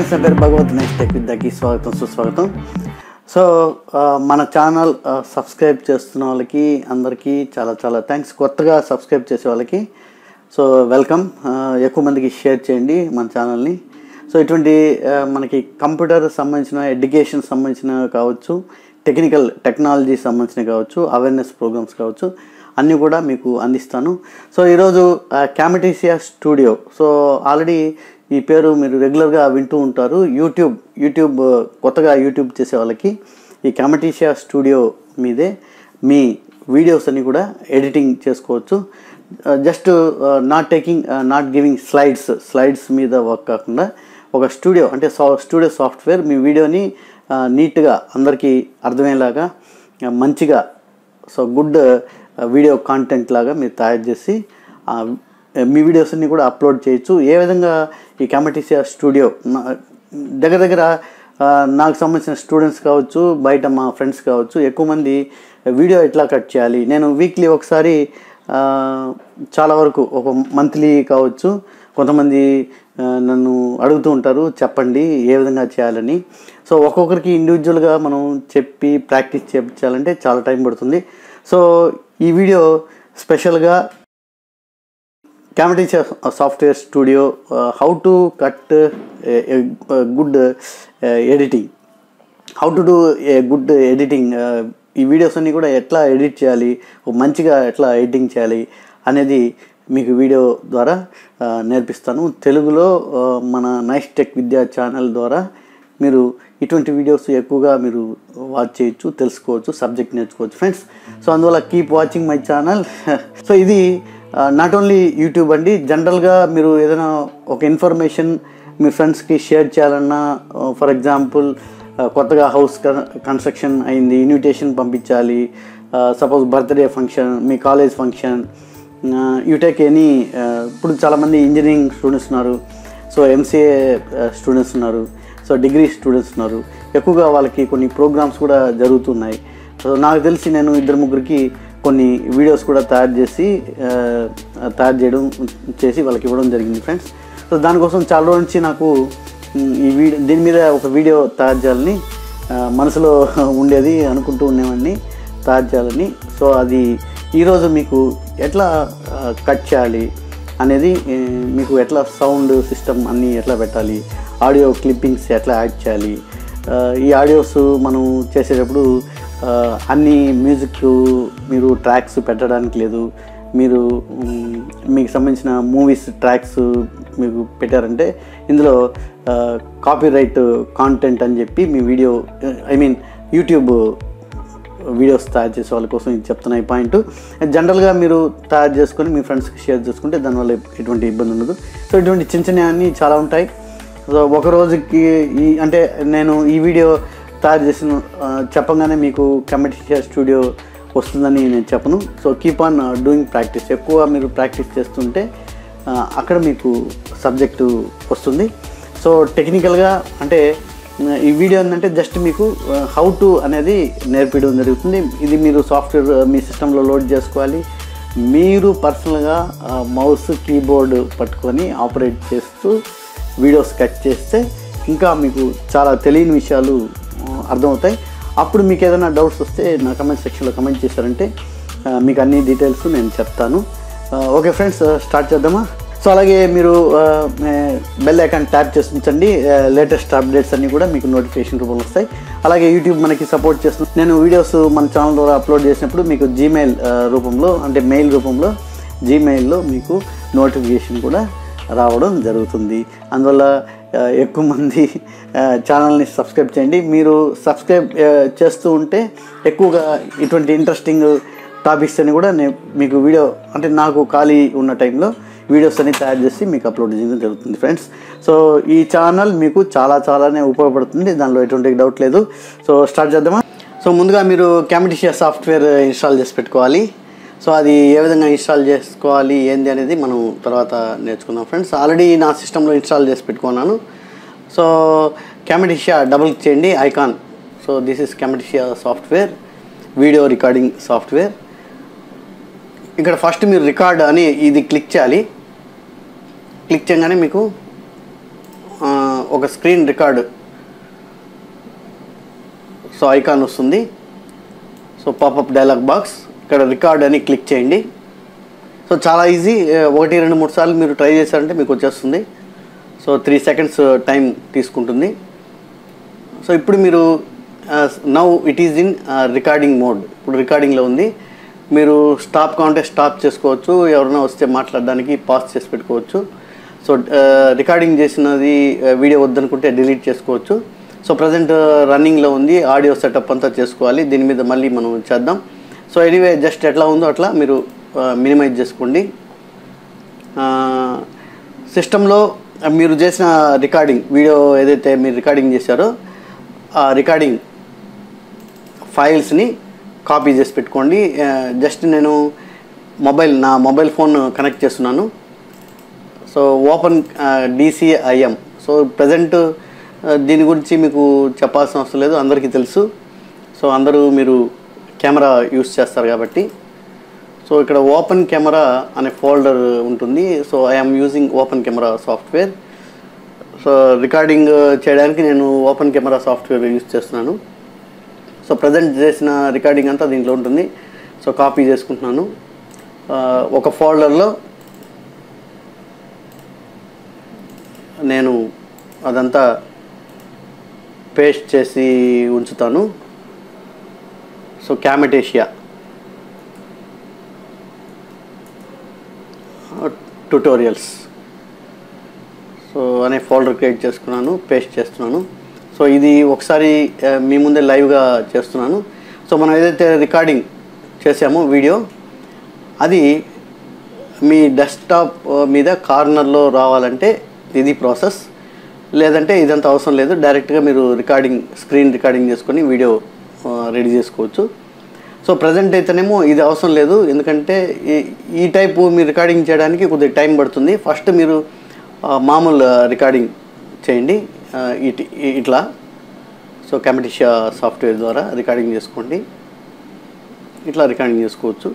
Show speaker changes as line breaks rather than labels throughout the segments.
Friends నా పేరు భగవత్ next tech విద్యకి స్వాగతం సుస్వాగతం సో ఆ, మన ఛానల్ ఆ, సబ్స్క్రైబ్ చేస్తున్న వాళ్ళకి అందరికీ చాలా చాలా థ్యాంక్స్ కొత్తగా సబ్స్క్రైబ్ చేసే వాళ్ళకి సో వెల్కమ్ ఆ, ఎక్కువ మందికి షేర్ చేయండి మన ఛానల్ని సో ఇటువంటి ఆ, మనకి కంప్యూటర్ సంబంధించిన ఎడ్యుకేషన్ సంబంధించిన కావచ్చు టెక్నికల్ టెక్నాలజీ సంబంధించిన కావచ్చు అవేర్నెస్ ప్రోగ్రామ్స్ కావచ్చు అన్నీ కూడా మీకు అందిస్తాను సో ఈరోజు క్యామెటీసియా స్టూడియో సో ఆల్రెడీ ఈ పేరు మీరు రెగ్యులర్గా వింటూ ఉంటారు యూట్యూబ్ యూట్యూబ్ ఆ, కొత్తగా యూట్యూబ్ చేసే వాళ్ళకి ఈ క్యామెటీసియా స్టూడియో మీదే మీ వీడియోస్ అన్ని కూడా ఎడిటింగ్ చేసుకోవచ్చు just not taking not giving slides slides మీద వర్క్ కాకుండా ఒక స్టూడియో అంటే సా స్టూడియో సాఫ్ట్వేర్ మీ వీడియోని నీట్గా అందరికీ అర్థమయ్యేలాగా ఆ, మంచిగా సో గుడ్ వీడియో కాంటెంట్ లాగా మీరు తయారు చేసి ఆ, మీ వీడియోస్ అన్ని కూడా అప్లోడ్ చేయొచ్చు ఏ విధంగా ఈ క్యామెటీసియా స్టూడియో నా- దగ్గర దగ్గర ఆ, నాకు సంబంధించిన స్టూడెంట్స్ కావచ్చు బయట మా ఫ్రెండ్స్ కావచ్చు ఎక్కువ మంది వీడియో ఎట్లా కట్ చేయాలి నేను వీక్లీ ఒకసారి ఆ, చాలా వరకు ఒక మంత్లీ కావచ్చు కొంతమంది ఆ, నన్ను అడుగుతూ ఉంటారు చెప్పండి ఏ విధంగా చేయాలని సో ఒక్కొక్కరికి ఇండివిజువల్గా మనం చెప్పి ప్రాక్టీస్ చేయించాలంటే చాలా టైం పడుతుంది సో ఈ వీడియో స్పెషల్గా Camtasia software studio how to cut good editing how to do a good editing ఈ వీడియోస్ అన్ని కూడా ఎట్లా ఎడిట్ చేయాలి ఒక మంచిగా ఎట్లా ఎడిటింగ్ చేయాలి అనేది మీకు వీడియో ద్వారా ఆ, నేర్పిస్తాను తెలుగులో ఆ, మన నైస్ టెక్ విద్యా ఛానల్ ద్వారా మీరు ఇటువంటి వీడియోస్ ఎక్కువగా మీరు వాచ్ చేయొచ్చు తెలుసుకోవచ్చు సబ్జెక్ట్ నేర్చుకోవచ్చు ఫ్రెండ్స్ సో అందువల్ల keep watching my channel so ఇది నాట్ ఓన్లీ యూట్యూబ్ అండి జనరల్గా మీరు ఏదైనా ఒక ఇన్ఫర్మేషన్ మీ ఫ్రెండ్స్కి షేర్ చేయాలన్నా ఫర్ ఎగ్జాంపుల్ కొత్తగా హౌస్ కన్స్ట్రక్షన్ అయింది ఇన్విటేషన్ పంపించాలి సపోజ్ బర్త్డే ఫంక్షన్ మీ college function you take any ఇప్పుడు చాలామంది ఇంజనీరింగ్ స్టూడెంట్స్ ఉన్నారు సో ఎంసీఏ స్టూడెంట్స్ ఉన్నారు సో డిగ్రీ స్టూడెంట్స్ ఉన్నారు ఎక్కువగా వాళ్ళకి కొన్ని ప్రోగ్రామ్స్ కూడా జరుగుతున్నాయి సో నాకు తెలిసి నేను ఇద్దరు ముగ్గురికి కొన్ని వీడియోస్ కూడా తయారు చేసి ఆ, తయారు చేయడం చేసి వాళ్ళకి ఇవ్వడం జరిగింది ఫ్రెండ్స్ సో దానికోసం చాలా రోజుల నుంచి నాకు ఉమ్, ఈ వీడియో దీని మీద ఒక వీడియో తయారు చేయాలని ఆ, మనసులో ఉండేది అనుకుంటూ ఉండేవాడిని తయారు చేయాలని సో అది ఈరోజు మీకు ఎట్లా ఆ, కట్ చేయాలి అనేది ఏ, మీకు ఎట్లా సౌండ్ సిస్టమ్ అన్నీ ఎట్లా పెట్టాలి ఆడియో క్లిప్పింగ్స్ ఎట్లా యాడ్ చేయాలి ఆ, ఈ ఆడియోస్ మనం చేసేటప్పుడు ఆ, అన్ని మ్యూజిక్ మీరు ట్రాక్స్ పెట్టడానికి లేదు మీరు మ్, మీకు సంబంధించిన మూవీస్ ట్రాక్స్ మీకు పెట్టారంటే ఇందులో కాపీ రైట్ కాంటెంట్ అని చెప్పి మీ video I mean YouTube videos తయారు చేసే వాళ్ళ కోసం ఇది చెప్తున్నా ఈ పాయింట్ జనరల్గా మీరు తయారు చేసుకొని మీ ఫ్రెండ్స్కి షేర్ చేసుకుంటే దానివల్ల ఎటువంటి ఇబ్బంది ఉండదు సో ఇటువంటి చిన్న చిన్న అన్నీ చాలా ఉంటాయి సో ఒక రోజుకి ఈ అంటే నేను ఈ వీడియో తయారు చేసిన ఆ, చెప్పగానే మీకు కమెటీషియా స్టూడియో వస్తుందని నేను చెప్పను so keep on doing practice ఎక్కువ మీరు ప్రాక్టీస్ చేస్తుంటే ఆ, అక్కడ మీకు సబ్జెక్టు వస్తుంది సో టెక్నికల్గా అంటే ఆ, ఈ వీడియో ఏంటంటే జస్ట్ మీకు హౌ టు అనేది నేర్పించడం జరుగుతుంది ఇది మీరు సాఫ్ట్వేర్ మీ సిస్టంలో లోడ్ చేసుకోవాలి మీరు పర్సనల్గా మౌస్ కీబోర్డ్ పట్టుకొని ఆపరేట్ చేస్తూ వీడియోస్ కట్ చేస్తే ఇంకా మీకు చాలా తెలియని విషయాలు ఆ, అర్థమవుతాయి అప్పుడు మీకు ఏదైనా డౌట్స్ వస్తే నా కమెంట్ సెక్షన్లో కమెంట్ చేశారంటే ఆ, మీకు అన్ని డీటెయిల్స్ నేను చెప్తాను ఆ, ఓకే ఫ్రెండ్స్ స్టార్ట్ చేద్దామా సో అలాగే మీరు బెల్ ఐకాన్ ట్యాప్ చేసి ఉంచండి లేటెస్ట్ అప్డేట్స్ అన్నీ కూడా మీకు నోటిఫికేషన్ రూపంలో వస్తాయి అలాగే యూట్యూబ్ మనకి సపోర్ట్ చేస్తుంది నేను వీడియోస్ మన ఛానల్ ద్వారా అప్లోడ్ చేసినప్పుడు మీకు జీమెయిల్ రూపంలో అంటే మెయిల్ రూపంలో జీమెయిల్లో మీకు నోటిఫికేషన్ కూడా రావడం జరుగుతుంది అందువల్ల ఆ, ఎక్కువ మంది ఆ, ఛానల్ని సబ్స్క్రైబ్ చేయండి మీరు సబ్స్క్రైబ్ ఆ, చేస్తూ ఉంటే ఎక్కువగా ఇటువంటి ఇంట్రెస్టింగ్ టాపిక్స్ అని కూడా నేను మీకు వీడియో అంటే నాకు ఖాళీ ఉన్న టైంలో వీడియోస్ అన్ని తయారు చేసి మీకు అప్లోడ్ చేయడం జరుగుతుంది ఫ్రెండ్స్ సో ఈ ఛానల్ మీకు చాలా చాలానే ఉపయోగపడుతుంది దానిలో ఎటువంటి డౌట్ లేదు సో స్టార్ట్ చేద్దామా సో ముందుగా మీరు క్యామిటిషియా సాఫ్ట్వేర్ ఇన్స్టాల్ చేసి పెట్టుకోవాలి సో అది ఏ విధంగా ఇన్స్టాల్ చేసుకోవాలి ఏంది అనేది మనం తర్వాత నేర్చుకుందాం ఫ్రెండ్స్ ఆల్రెడీ నా సిస్టంలో ఇన్స్టాల్ చేసి పెట్టుకున్నాను సో క్యామెటిషియా డబుల్ క్లిక్ చేయండి icon so this is Camtasia software video recording software ఇక్కడ ఫస్ట్ మీరు రికార్డ్ అని ఇది క్లిక్ చేయాలి క్లిక్ చేయగానే మీకు ఆ, ఒక స్క్రీన్ రికార్డ్ సో ఐకాన్ వస్తుంది సో పాపప్ డైలాగ్ బాక్స్ ఇక్కడ రికార్డ్ అని క్లిక్ చేయండి సో చాలా ఈజీ ఒకటి రెండు మూడు సార్లు మీరు ట్రై చేశారంటే మీకు వచ్చేస్తుంది సో త్రీ సెకండ్స్ టైం తీసుకుంటుంది సో ఇప్పుడు మీరు now it is in recording mode ఇప్పుడు రికార్డింగ్లో ఉంది మీరు స్టాప్ కావాలంటే స్టాప్ చేసుకోవచ్చు ఎవరైనా వస్తే మాట్లాడడానికి పాస్ చేసి పెట్టుకోవచ్చు సో రికార్డింగ్ చేసినది వీడియో వద్దనుకుంటే డిలీట్ చేసుకోవచ్చు సో ప్రజెంట్ రన్నింగ్లో ఉంది ఆడియో సెటప్ అంతా చేసుకోవాలి దీని మీద మళ్ళీ మనం చేద్దాం సో ఎనీవే జస్ట్ ఎట్లా ఉందో అట్లా మీరు మినిమైజ్ చేసుకోండి సిస్టంలో మీరు చేసిన రికార్డింగ్ వీడియో ఏదైతే మీరు రికార్డింగ్ చేశారో ఆ రికార్డింగ్ ఫైల్స్ని కాపీ చేసి పెట్టుకోండి జస్ట్ నేను మొబైల్ నా మొబైల్ ఫోన్ కనెక్ట్ చేస్తున్నాను so open DCIM so present దీని గురించి మీకు చెప్పాల్సిన అవసరం లేదు అందరికీ తెలుసు సో అందరూ మీరు కెమెరా యూస్ చేస్తారు కాబట్టి సో ఇక్కడ ఓపెన్ కెమెరా అనే ఫోల్డర్ ఉంటుంది so I'm using open camera software so recording చేయడానికి నేను ఓపెన్ కెమెరా సాఫ్ట్వేర్ యూస్ చేస్తున్నాను సో ప్రజెంట్ చేసిన రికార్డింగ్ అంతా దీంట్లో ఉంటుంది సో కాపీ చేసుకుంటున్నాను ఒక ఫోల్డర్లో నేను అదంతా పేస్ట్ చేసి ఉంచుతాను సో క్యామెటేషియా ట్యుటోరియల్స్ సో అనే ఫోల్డర్ క్రియేట్ చేసుకున్నాను పేస్ట్ చేస్తున్నాను సో ఇది ఒకసారి మీ ముందే లైవ్గా చేస్తున్నాను సో మనం ఏదైతే రికార్డింగ్ చేసామో వీడియో అది మీ డెస్క్టాప్ మీద కార్నర్లో రావాలంటే ఇది ప్రాసెస్ లేదంటే ఇదంతా అవసరం లేదు డైరెక్ట్గా మీరు రికార్డింగ్ స్క్రీన్ రికార్డింగ్ చేసుకొని వీడియో రెడీ చేసుకోవచ్చు సో ప్రజెంట్ అయితేనేమో ఇది అవసరం లేదు ఎందుకంటే ఈ ఈ టైపు మీరు రికార్డింగ్ చేయడానికి కొద్దిగా టైం పడుతుంది ఫస్ట్ మీరు మామూలు రికార్డింగ్ చేయండి ఇట్ ఇట్లా సో కెమెటిషియా సాఫ్ట్వేర్ ద్వారా రికార్డింగ్ చేసుకోండి ఇట్లా రికార్డింగ్ చేసుకోవచ్చు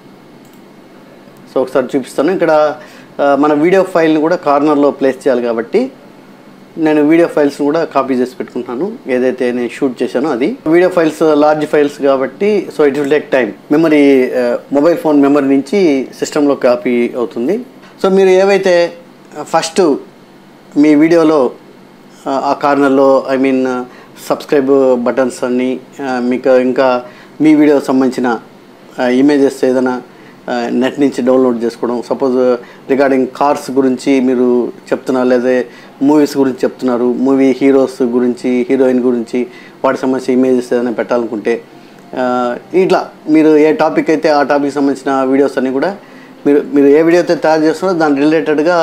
సో ఒకసారి చూపిస్తాను ఇక్కడ మన వీడియో ఫైల్ని కూడా కార్నర్లో ప్లేస్ చేయాలి కాబట్టి నేను వీడియో ఫైల్స్ కూడా కాపీ చేసి పెట్టుకుంటాను ఏదైతే నేను షూట్ చేశానో అది వీడియో ఫైల్స్ లార్జ్ ఫైల్స్ కాబట్టి so it will take time memory mobile phone memory నుంచి సిస్టంలో కాపీ అవుతుంది సో మీరు ఏవైతే ఫస్ట్ మీ వీడియోలో ఆ కార్నర్లో ఐ మీన్ సబ్స్క్రైబ్ బటన్స్ అన్ని మీకు ఇంకా మీ వీడియో సంబంధించిన ఇమేజెస్ ఏదైనా నెట్ నుంచి డౌన్లోడ్ చేసుకోవడం సపోజ్ రిగార్డింగ్ కార్స్ గురించి మీరు చెప్తున్నారు లేదా మూవీస్ గురించి చెప్తున్నారు మూవీ హీరోస్ గురించి హీరోయిన్ గురించి వాటికి సంబంధించిన ఇమేజెస్ ఏదైనా పెట్టాలనుకుంటే ఇట్లా మీరు ఏ టాపిక్ అయితే ఆ టాపిక్ సంబంధించిన వీడియోస్ అన్నీ కూడా మీరు మీరు ఏ వీడియో అయితే తయారు చేస్తున్నారో దాని రిలేటెడ్గా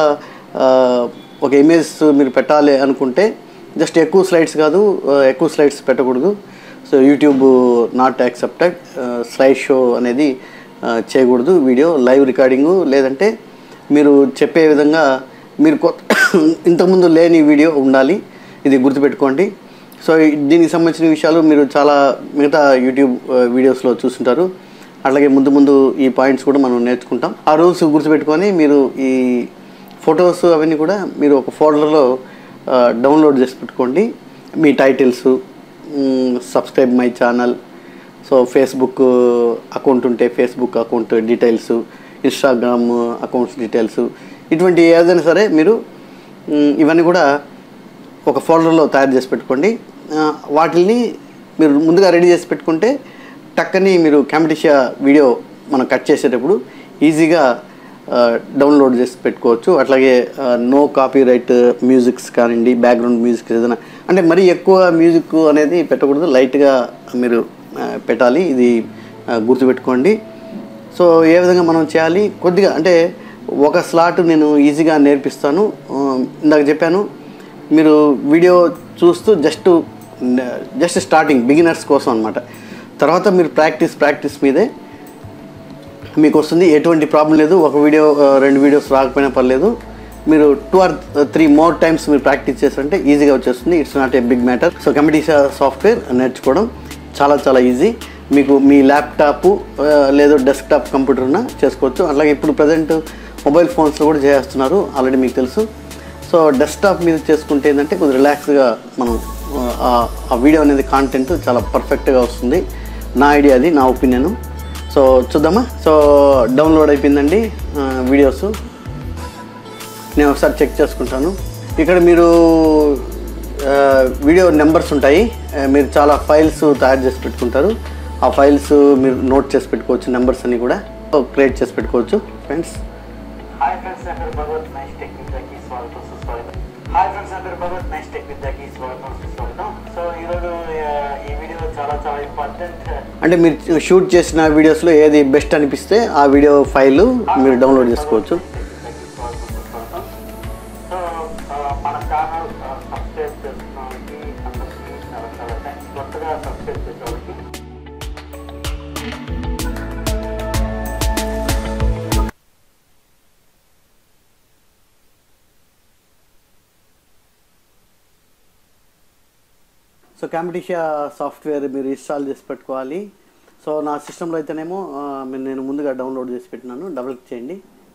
ఒక ఇమేజ్ మీరు పెట్టాలి అనుకుంటే జస్ట్ ఎక్కువ స్లైడ్స్ కాదు ఎక్కువ స్లైడ్స్ పెట్టకూడదు so YouTube not accepted slide show అనేది చేయకూడదు వీడియో లైవ్ రికార్డింగు లేదంటే మీరు చెప్పే విధంగా మీరు కొత్త ఇంతకుముందు లేని వీడియో ఉండాలి ఇది గుర్తుపెట్టుకోండి సో దీనికి సంబంధించిన విషయాలు మీరు చాలా మిగతా యూట్యూబ్ వీడియోస్లో చూస్తుంటారు అట్లాగే ముందు ముందు ఈ పాయింట్స్ కూడా మనం నేర్చుకుంటాం ఆ రూల్స్ గుర్తుపెట్టుకొని మీరు ఈ ఫొటోస్ అవన్నీ కూడా మీరు ఒక ఫోల్డర్లో డౌన్లోడ్ చేసి పెట్టుకోండి మీ titles subscribe my channel so Facebook account ఉంటే Facebook account details Instagram accounts details ఇటువంటి ఏదైనా సరే మీరు ఇవన్నీ కూడా ఒక ఫోల్డర్లో తయారు చేసి పెట్టుకోండి వాటిని మీరు ముందుగా రెడీ చేసి పెట్టుకుంటే టక్కని మీరు కాంపిటీషియా వీడియో మనం కట్ చేసేటప్పుడు ఈజీగా డౌన్లోడ్ చేసి పెట్టుకోవచ్చు అట్లాగే నో కాపీ రైట్ మ్యూజిక్స్ కానివ్వండి బ్యాక్గ్రౌండ్ మ్యూజిక్ ఏదైనా అంటే మరీ ఎక్కువ మ్యూజిక్ అనేది పెట్టకూడదు లైట్గా మీరు పెట్టాలి ఇది గుర్తుపెట్టుకోండి సో ఏ విధంగా మనం చేయాలి కొద్దిగా అంటే ఒక స్లాట్ నేను ఈజీగా నేర్పిస్తాను ఇందాక చెప్పాను మీరు వీడియో చూస్తూ జస్ట్ జస్ట్ స్టార్టింగ్ బిగినర్స్ కోసం అనమాట తర్వాత మీరు ప్రాక్టీస్ ప్రాక్టీస్ మీదే మీకు వస్తుంది ఎటువంటి ప్రాబ్లం లేదు ఒక వీడియో రెండు వీడియోస్ రాకపోయినా పర్లేదు మీరు two or three more times మీరు ప్రాక్టీస్ చేస్తుంటే ఈజీగా వచ్చేస్తుంది it's not a big matter so Camtasia software నేర్చుకోవడం చాలా చాలా ఈజీ మీకు మీ ల్యాప్టాప్ లేదా డెస్క్టాప్ కంప్యూటర్ ఉన్న చేసుకోవచ్చు అలాగే ఇప్పుడు ప్రజెంట్ మొబైల్ ఫోన్స్లో కూడా చేస్తున్నారు ఆల్రెడీ మీకు తెలుసు సో డెస్క్టాప్ మీద చేసుకుంటే ఏంటంటే కొద్దిగా రిలాక్స్గా మనం ఆ, ఆ వీడియో అనేది కాంటెంట్ చాలా పర్ఫెక్ట్గా వస్తుంది నా ఐడియా అది నా ఒపీనియన్ సో చూద్దామా సో డౌన్లోడ్ అయిపోయిందండి ఆ, వీడియోస్ నేను ఒకసారి చెక్ చేసుకుంటాను ఇక్కడ మీరు ఆ, వీడియో నెంబర్స్ ఉంటాయి ఆ, మీరు చాలా ఫైల్స్ తయారు చేసి పెట్టుకుంటారు ఆ ఫైల్స్ మీరు నోట్ చేసి పెట్టుకోవచ్చు నెంబర్స్ అన్ని కూడా క్రియేట్ చేసి పెట్టుకోవచ్చు ఫ్రెండ్స్
హాయ్ ఫ్రెండ్స్ నా పేరు భగవత్ నైస్ టెక్ విద్యకి స్వాగతం సుస్వాగతం హాయ్ ఫ్రెండ్స్ నా పేరు భగవత్ నైస్ టెక్ విద్యకి స్వాగతం సుస్వాగతం సో ఈరోజు ఆ, ఈ వీడియో చాలా చాలా ఇంపార్టెంట్
అంటే మీరు షూట్ చేసిన వీడియోస్లో ఏది బెస్ట్ అనిపిస్తే ఆ వీడియో ఫైల్ మీరు డౌన్లోడ్ చేసుకోవచ్చు
సో ఆ, మన ఛానల్ సబ్స్క్రైబ్ చేసుకున్న వాళ్ళకి అందరికీ చాలా చాలా థ్యాంక్స్ కొత్తగా సబ్స్క్రైబ్ చేసే వాళ్ళకి
సో కాంపిటీషియా సాఫ్ట్వేర్ మీరు ఇన్స్టాల్ చేసి పెట్టుకోవాలి సో నా సిస్టంలో అయితేనేమో ఆ, మీరు నేను ముందుగా డౌన్లోడ్ చేసి పెట్టినాను డబుల్ క్లిక్ చేయండి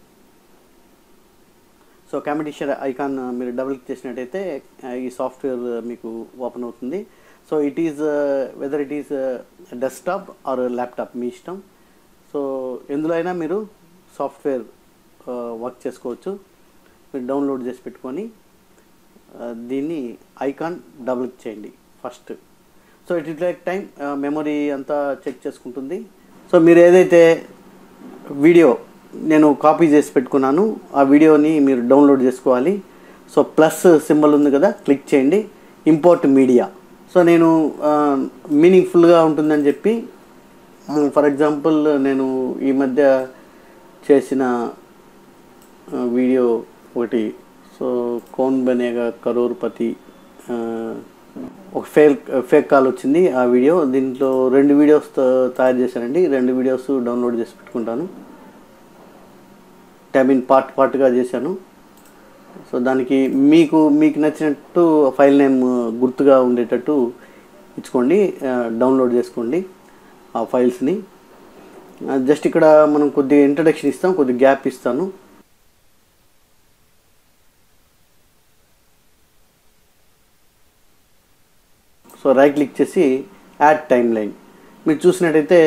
సో కాంపిటీషన్ ఐకాన్ మీరు డబుల్ క్లిక్ చేసినట్టయితే ఆ, ఈ సాఫ్ట్వేర్ మీకు ఓపెన్ అవుతుంది so it is whether it is desktop or laptop మీ ఇష్టం సో ఎందులో అయినా మీరు సాఫ్ట్వేర్ వర్క్ చేసుకోవచ్చు మీరు డౌన్లోడ్ చేసి పెట్టుకొని ఆ, దీన్ని ఐకాన్ డబుల్ క్లిక్ చేయండి first so it it like time memory అంతా చెక్ చేసుకుంటుంది సో మీరు ఏదైతే వీడియో నేను కాపీ చేసి పెట్టుకున్నాను ఆ వీడియోని మీరు డౌన్లోడ్ చేసుకోవాలి సో ప్లస్ సింబల్ ఉంది కదా క్లిక్ చేయండి ఇంపోర్ట్ మీడియా సో నేను మీనింగ్ఫుల్గా ఉంటుందని చెప్పి ఫర్ ఎగ్జాంపుల్ నేను ఈ మధ్య చేసిన ఆ, వీడియో ఒకటి సో కౌన్ బనేగా కరోర్పతి ఆ, ఒక ఫేక్ ఫేక్ కాల్ వచ్చింది ఆ వీడియో దీంట్లో రెండు వీడియోస్ త- తయారు చేశానండి రెండు వీడియోస్ డౌన్లోడ్ చేసి పెట్టుకుంటాను ట్యాబిన్ పార్ట్ పార్ట్గా చేశాను సో దానికి మీకు మీకు నచ్చినట్టు ఫైల్ నేమ్ గుర్తుగా ఉండేటట్టు ఇచ్చుకోండి ఆ, డౌన్లోడ్ చేసుకోండి ఆ ఫైల్స్ని జస్ట్ ఇక్కడ మనం కొద్దిగా ఇంట్రడక్షన్ ఇస్తాం కొద్దిగా గ్యాప్ ఇస్తాను సో రైట్ క్లిక్ చేసి యాడ్ టైమ్ లైన్ మీరు చూసినట్టయితే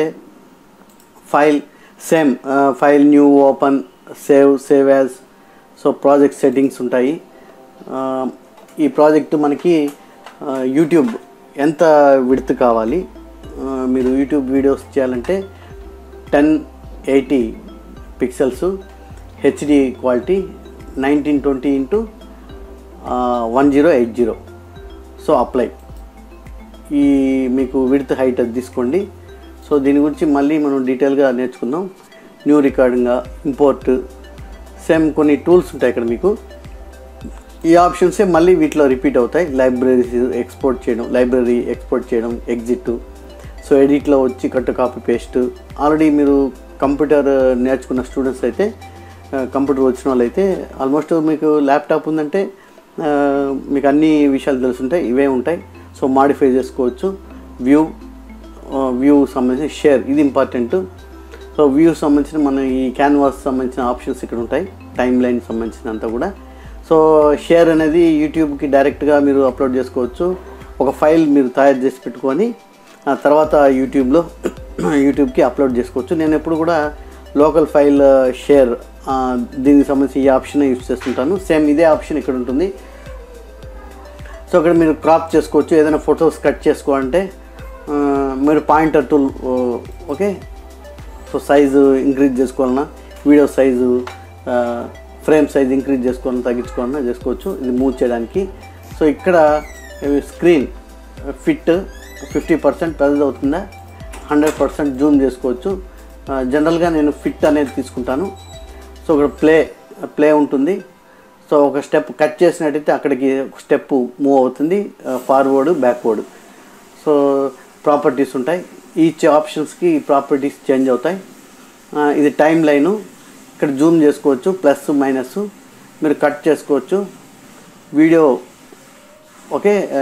file same file new open save save as so project settings ఉంటాయి ఆ, ఈ ప్రాజెక్ట్ మనకి ఆ, యూట్యూబ్ ఎంత విడత్ కావాలి ఆ, మీరు యూట్యూబ్ వీడియోస్ చేయాలంటే ten eighty pixels HD quality nineteen twenty into one zero eight zero so apply ఈ మీకు విడ్త్ హైట్ అది తీసుకోండి సో దీని గురించి మళ్ళీ మనం డీటెయిల్గా నేర్చుకుందాం న్యూ రికార్డింగ్ ఇంపోర్ట్ సేమ్ కొన్ని టూల్స్ ఉంటాయి ఇక్కడ మీకు ఈ ఆప్షన్సే మళ్ళీ వీటిలో రిపీట్ అవుతాయి లైబ్రరీస్ ఎక్స్పోర్ట్ చేయడం లైబ్రరీ ఎక్స్పోర్ట్ చేయడం ఎగ్జిట్ సో ఎడిట్లో వచ్చి కట్ కాపీ పేస్ట్ ఆల్రెడీ మీరు కంప్యూటర్ నేర్చుకున్న స్టూడెంట్స్ అయితే కంప్యూటర్ వచ్చిన వాళ్ళు అయితే ఆల్మోస్ట్ మీకు ల్యాప్టాప్ ఉందంటే ఆ, మీకు అన్ని విషయాలు తెలుసుంటాయి ఇవే ఉంటాయి సో మాడిఫై చేసుకోవచ్చు వ్యూ వ్యూ సంబంధించి షేర్ ఇది ఇంపార్టెంట్ సో వ్యూ సంబంధించిన మన ఈ క్యాన్వాస్ సంబంధించిన ఆప్షన్స్ ఇక్కడ ఉంటాయి టైం లైన్ సంబంధించినంత కూడా సో షేర్ అనేది యూట్యూబ్కి డైరెక్ట్గా మీరు అప్లోడ్ చేసుకోవచ్చు ఒక ఫైల్ మీరు తయారు చేసి పెట్టుకొని ఆ తర్వాత యూట్యూబ్లో యూట్యూబ్కి అప్లోడ్ చేసుకోవచ్చు నేను ఎప్పుడు కూడా లోకల్ ఫైల్ షేర్ దీనికి సంబంధించి ఈ ఆప్షన్ యూస్ చేస్తుంటాను సేమ్ ఇదే ఆప్షన్ ఇక్కడ ఉంటుంది సో ఇక్కడ మీరు క్రాప్ చేసుకోవచ్చు ఏదైనా ఫొటోస్ కట్ చేసుకోవాలంటే ఆ, మీరు pointer tool okay so size increase చేసుకోవాలన్నా video size frame size increase చేసుకోవాలన్నా తగ్గించుకోవాలన్నా చేసుకోవచ్చు ఇది మూవ్ చేయడానికి సో ఇక్కడ స్క్రీన్ ఫిట్ ఫిఫ్టీ పర్సెంట్ పెద్దది అవుతుందా హండ్రెడ్ పర్సెంట్ జూమ్ చేసుకోవచ్చు జనరల్గా నేను ఫిట్ అనేది తీసుకుంటాను సో ఇక్కడ ప్లే ప్లే ఉంటుంది సో ఒక స్టెప్ కట్ చేసినట్టయితే అక్కడికి ఒక స్టెప్ మూవ్ అవుతుంది ఫార్వర్డ్ బ్యాక్వర్డ్ సో ప్రాపర్టీస్ ఉంటాయి ఈచ్ ఆప్షన్స్కి ప్రాపర్టీస్ చేంజ్ అవుతాయి ఆ, ఇది టైం లైను ఇక్కడ జూమ్ చేసుకోవచ్చు ప్లస్ మైనస్ మీరు కట్ చేసుకోవచ్చు వీడియో ఓకే ఆ,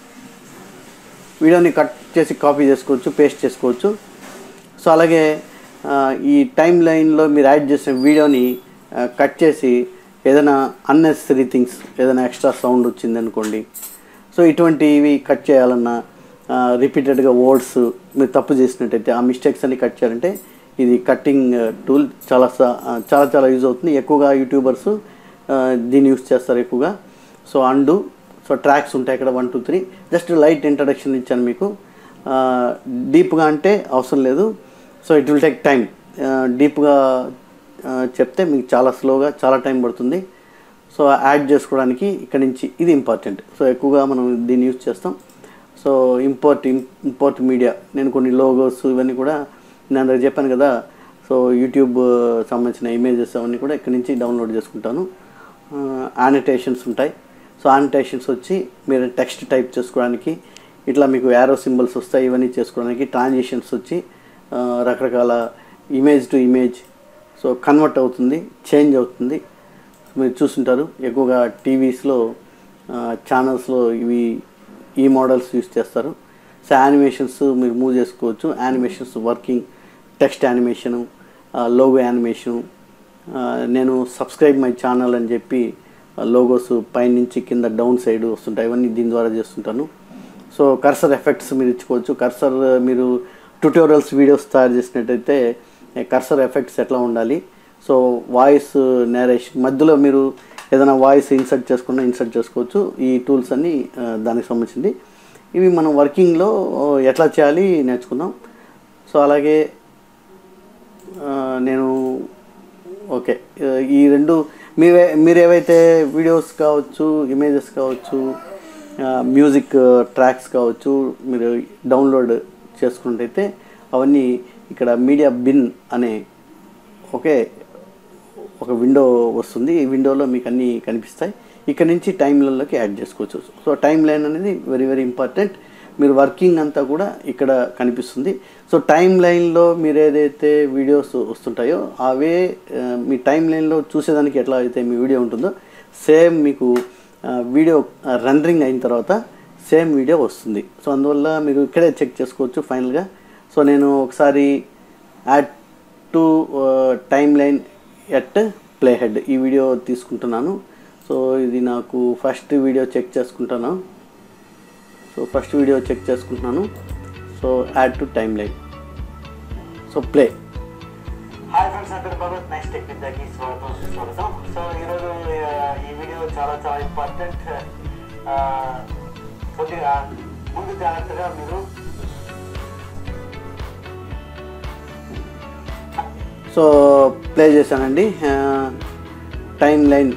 వీడియోని కట్ చేసి కాపీ చేసుకోవచ్చు పేస్ట్ చేసుకోవచ్చు సో అలాగే ఆ, ఈ టైం లైన్లో మీరు యాడ్ చేసిన వీడియోని ఆ, కట్ చేసి ఏదైనా అన్నెసరీ థింగ్స్ ఏదైనా ఎక్స్ట్రా సౌండ్ వచ్చింది అనుకోండి సో ఇటువంటివి కట్ చేయాలన్నా రిపీటెడ్గా వర్డ్స్ మీరు తప్పు చేసినట్టయితే ఆ మిస్టేక్స్ అన్ని కట్ చేయాలంటే ఇది కట్టింగ్ టూల్ చాలా సా- చాలా చాలా యూజ్ అవుతుంది ఎక్కువగా యూట్యూబర్స్ దీన్ని యూస్ చేస్తారు ఎక్కువగా సో అండు సో ట్రాక్స్ ఉంటాయి ఇక్కడ one two three just light introduction ఇచ్చాను మీకు డీప్గా అంటే అవసరం లేదు so it will take time డీప్గా చెప్తే మీకు చాలా స్లోగా చాలా టైం పడుతుంది సో యాడ్ చేసుకోవడానికి ఇక్కడ నుంచి ఇది ఇంపార్టెంట్ సో ఎక్కువగా మనం దీన్ని యూజ్ చేస్తాం సో ఇంపోర్ట్ ఇంపోర్ట్ మీడియా నేను కొన్ని లోగోస్ ఇవన్నీ కూడా నేను అందరికి చెప్పాను కదా సో యూట్యూబ్ సంబంధించిన ఇమేజెస్ అవన్నీ కూడా ఇక్కడ నుంచి డౌన్లోడ్ చేసుకుంటాను యానిటేషన్స్ ఉంటాయి సో యానిటేషన్స్ వచ్చి మీరు టెక్స్ట్ టైప్ చేసుకోవడానికి ఇట్లా మీకు యారో సింబల్స్ వస్తాయి ఇవన్నీ చేసుకోవడానికి ట్రాన్సిషన్స్ వచ్చి ఆ, రకరకాల image to image so convert అవుతుంది చేంజ్ అవుతుంది మీరు చూస్తుంటారు ఎక్కువగా టీవీస్లో ఛానల్స్లో ఇవి ఈ మోడల్స్ యూస్ చేస్తారు సో యానిమేషన్స్ మీరు మూవ్ చేసుకోవచ్చు animations working text animation logo animation నేను సబ్స్క్రైబ్ మై ఛానల్ అని చెప్పి లోగోస్ పైనుంచి కింద డౌన్ సైడ్ వస్తుంటాయి ఇవన్నీ దీని ద్వారా చేస్తుంటాను సో కర్సర్ ఎఫెక్ట్స్ మీరు ఇచ్చుకోవచ్చు కర్సర్ మీరు ట్యూటోరియల్స్ వీడియోస్ తయారు చేసినట్టయితే కర్సర్ ఎఫెక్ట్స్ ఎట్లా ఉండాలి సో వాయిస్ నేరేషన్ మధ్యలో మీరు ఏదైనా వాయిస్ ఇన్సర్ట్ చేసుకున్నా ఇన్సర్ట్ చేసుకోవచ్చు ఈ టూల్స్ అన్నీ ఆ, దానికి సంబంధించింది ఇవి మనం వర్కింగ్లో ఎట్లా చేయాలి నేర్చుకుందాం సో అలాగే ఆ, నేను ఓకే ఆ, ఈ రెండు మీరే మీరు ఏవైతే వీడియోస్ కావచ్చు ఇమేజెస్ కావచ్చు ఆ, మ్యూజిక్ ట్రాక్స్ కావచ్చు మీరు డౌన్లోడ్ చేసుకున్నట్టయితే అవన్నీ ఇక్కడ మీడియా బిన్ అనే ఒకే ఒక విండో వస్తుంది ఈ విండోలో మీకు అన్నీ కనిపిస్తాయి ఇక్కడ నుంచి టైం లైన్లోకి యాడ్ చేసుకోవచ్చు సో టైం లైన్ అనేది వెరీ వెరీ ఇంపార్టెంట్ మీరు వర్కింగ్ అంతా కూడా ఇక్కడ కనిపిస్తుంది సో టైం లైన్లో మీరు ఏదైతే వీడియోస్ వస్తుంటాయో అవే ఆ, మీ టైం లైన్లో చూసేదానికి ఎట్లా అయితే మీ వీడియో ఉంటుందో సేమ్ మీకు ఆ, వీడియో రెండరింగ్ అయిన తర్వాత సేమ్ వీడియో వస్తుంది సో అందువల్ల మీరు ఇక్కడే చెక్ చేసుకోవచ్చు ఫైనల్గా సో నేను ఒకసారి add to timeline at play head ఈ వీడియో తీసుకుంటున్నాను సో ఇది నాకు ఫస్ట్ వీడియో చెక్ చేసుకుంటాను సో ఫస్ట్ వీడియో చెక్ చేసుకుంటున్నాను so add to timeline so play
hi friends నా పేరు భగవత్ నెక్స్ట్ టెక్ విద్యకి స్వాగతం సుస్వాగతం సో ఈరోజు ఆ, ఈ వీడియో చాలా చాలా ఇంపార్టెంట్ ఆ, కొద్దిగా ముందు జాగ్రత్తగా మీరు
సో ప్లే చేశానండి టైం లైన్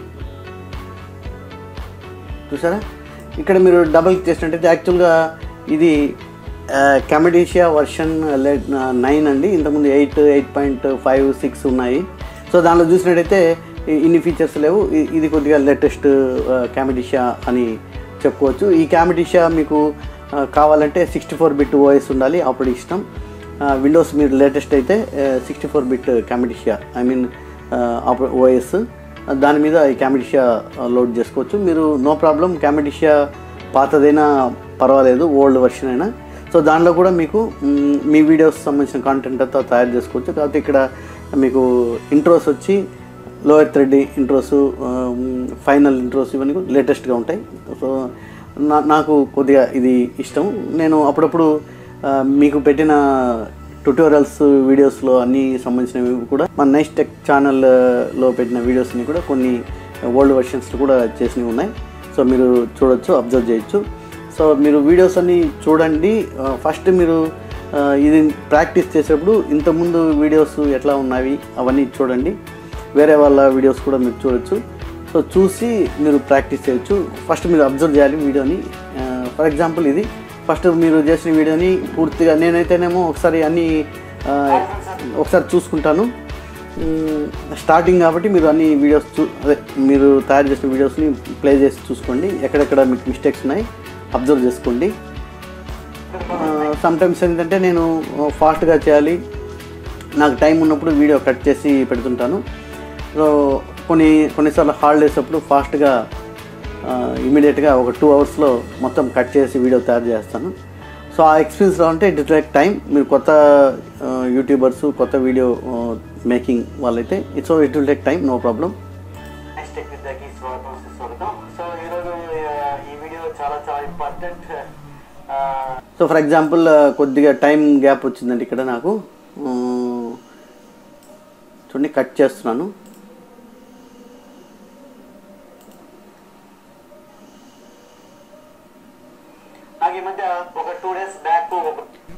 చూసారా ఇక్కడ మీరు డబుల్ క్లిక్ చేసినట్టయితే యాక్చువల్గా ఇది కెమెడీషియా వర్షన్ నైన్ అండి ఇంతకుముందు eight eight point five six ఉన్నాయి సో దానిలో చూసినట్టయితే ఇ- ఇన్ని ఫీచర్స్ లేవు ఇ- ఇది కొద్దిగా లేటెస్ట్ క్యామెడిషియా అని చెప్పుకోవచ్చు ఈ క్యామెడిషియా మీకు ఆ, కావాలంటే సిక్స్టీ ఫోర్ బిట్ ఓఎస్ ఉండాలి అప్పుడు ఇష్టం విండోస్ మీరు లేటెస్ట్ అయితే sixty four bit Camtasia I mean OS దాని మీద ఈ క్యామెడిషియా లోడ్ చేసుకోవచ్చు మీరు నో ప్రాబ్లం క్యామెడిషియా పాతదైనా పర్వాలేదు ఓల్డ్ వర్షన్ అయినా సో దానిలో కూడా మీకు మ్, మీ వీడియోస్ సంబంధించిన కాంటెంట్ అంతా తయారు చేసుకోవచ్చు కాకపోతే ఇక్కడ మీకు ఇంట్రోస్ వచ్చి lower thread intros final intros ఇవన్నీ కూడా లేటెస్ట్గా ఉంటాయి సో నా నాకు కొద్దిగా ఇది ఇష్టం నేను అప్పుడప్పుడు ఆ, మీకు పెట్టిన ట్యూటోరియల్స్ వీడియోస్లో అన్ని సంబంధించినవి కూడా మన నైస్ టెక్ ఛానల్లో పెట్టిన వీడియోస్ని కూడా కొన్ని ఓల్డ్ వర్షన్స్ కూడా చేసినవి ఉన్నాయి సో మీరు చూడొచ్చు అబ్జర్వ్ చేయొచ్చు సో మీరు వీడియోస్ అన్ని చూడండి ఫస్ట్ మీరు ఆ, ఇది ప్రాక్టీస్ చేసేటప్పుడు ఇంతకుముందు వీడియోస్ ఎట్లా ఉన్నవి అవన్నీ చూడండి వేరే వాళ్ళ వీడియోస్ కూడా మీరు చూడొచ్చు సో చూసి మీరు ప్రాక్టీస్ చేయొచ్చు ఫస్ట్ మీరు అబ్జర్వ్ చేయాలి వీడియోని ఫర్ ఎగ్జాంపుల్ ఇది ఫస్ట్ మీరు చేసిన వీడియోని పూర్తిగా నేనైతేనేమో ఒకసారి అన్ని ఆ, ఒకసారి చూసుకుంటాను మ్, స్టార్టింగ్ కాబట్టి మీరు అన్ని వీడియోస్ చూ అదే మీరు తయారు చేసిన వీడియోస్ని ప్లే చేసి చూసుకోండి ఎక్కడెక్కడ మీకు మిస్టేక్స్ ఉన్నాయి అబ్జర్వ్ చేసుకోండి సమ్ టైమ్స్ ఏంటంటే నేను ఫాస్ట్గా చేయాలి నాకు టైం ఉన్నప్పుడు వీడియో కట్ చేసి పెడుతుంటాను సో కొన్ని కొన్నిసార్లు హాలిడేస్ అప్పుడు ఫాస్ట్గా ఇమీడియట్గా ఒక టూ అవర్స్లో మొత్తం కట్ చేసి వీడియో తయారు చేస్తాను సో ఆ ఎక్స్పీరియన్స్ అంటే ఇట్ టేక్ టైం మీరు కొత్త యూట్యూబర్స్ కొత్త వీడియో మేకింగ్ వాళ్ళైతే it's it will take time no problem
nice tech విద్యకి స్వాగతం సుస్వాగతం సో ఈరోజు ఆ, ఈ వీడియో చాలా చాలా ఇంపార్టెంట్
సో ఫర్ ఎగ్జాంపుల్ కొద్దిగా టైం గ్యాప్ వచ్చిందండి ఇక్కడ నాకు ఆ, చూడండి కట్ చేస్తున్నాను
నాకు ఈ మధ్య ఒక టూ డేస్ బ్యాక్ ఒక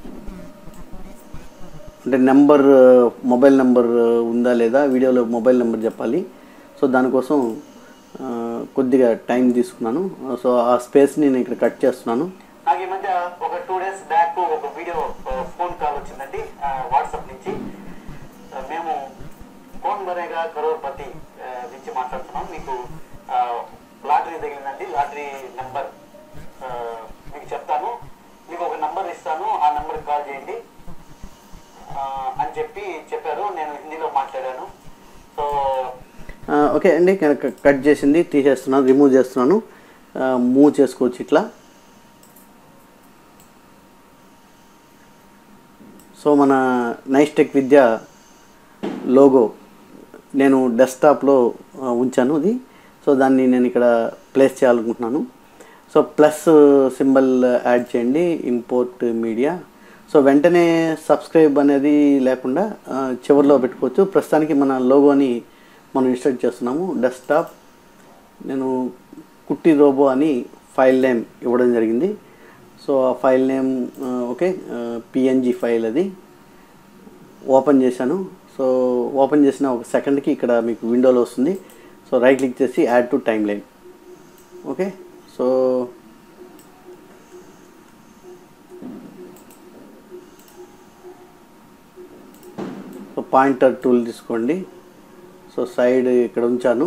అంటే నెంబర్ మొబైల్ నెంబర్ ఉందా లేదా వీడియోలో మొబైల్ నెంబర్ చెప్పాలి సో దానికోసం ఆ, కొద్దిగా టైం తీసుకున్నాను సో ఆ స్పేస్ని నేను ఇక్కడ కట్ చేస్తున్నాను
నాకు ఈ మధ్య ఒక టూ డేస్ బ్యాక్ ఒక వీడియో ఫోన్ కాల్ వచ్చిందండి వాట్సాప్ నుంచి ఆ, మేము ఫోన్ బరేగా కరోర్పతి ఆ, నుంచి మాట్లాడుతున్నాం మీకు ఆ, లాటరీ తగిలిందండి లాటరీ నెంబర్ ఆ, మీకు చెప్తాను మీకు ఒక నెంబర్ ఇస్తాను ఆ నెంబర్కి కాల్ చేయండి ఆ, అని చెప్పి చెప్పారు నేను హిందీలో మాట్లాడాను సో
ఆ, ఓకే అండి క- కట్ చేసింది తీసేస్తున్నాను రిమూవ్ చేస్తున్నాను ఆ, మూవ్ చేసుకోవచ్చు ఇట్లా సో మన నైస్ టెక్ విద్య లోగో నేను డెస్క్టాప్లో ఆ, ఉంచాను ఇది సో దాన్ని నేను ఇక్కడ ప్లేస్ చేయాలనుకుంటున్నాను సో ప్లస్ సింబల్ యాడ్ చేయండి ఇంపోర్ట్ మీడియా సో వెంటనే సబ్స్క్రైబ్ అనేది లేకుండా ఆ, చివరిలో పెట్టుకోవచ్చు ప్రస్తుతానికి మన లోగోని మనం ఇన్స్టాల్ చేస్తున్నాము డెస్క్టాప్ నేను కుట్టి రోబో అని ఫైల్ నేమ్ ఇవ్వడం జరిగింది సో ఆ ఫైల్ నేమ్ ఆ, ఓకే పిఎన్జి ఫైల్ అది ఓపెన్ చేశాను సో ఓపెన్ చేసిన ఒక సెకండ్కి ఇక్కడ మీకు విండోలో వస్తుంది సో రైట్ క్లిక్ చేసి add to timeline okay so so pointer tool తీసుకోండి సో సైడ్ ఇక్కడ ఉంచాను